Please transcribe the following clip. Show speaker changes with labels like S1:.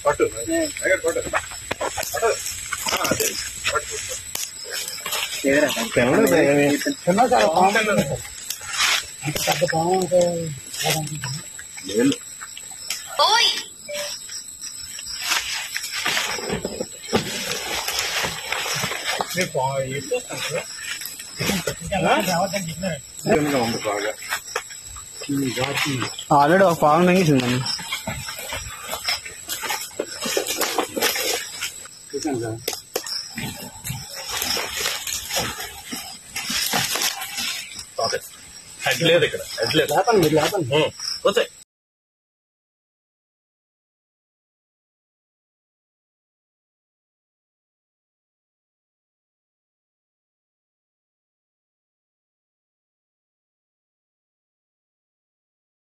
S1: పట్టు దగ్గర పట్టు పట్టు ఆ, అదే. పట్టు, పట్టు. లేదు. నిజంగా ఉంది బాగా
S2: ఆల్రెడీ ఒక పావు తగ్గించిందండి
S1: ఓకే. హెడ్ లేదు ఇక్కడ హెడ్ లేదు
S2: లేపండి మీరు లేపండి
S1: ఉం. వచ్చాయి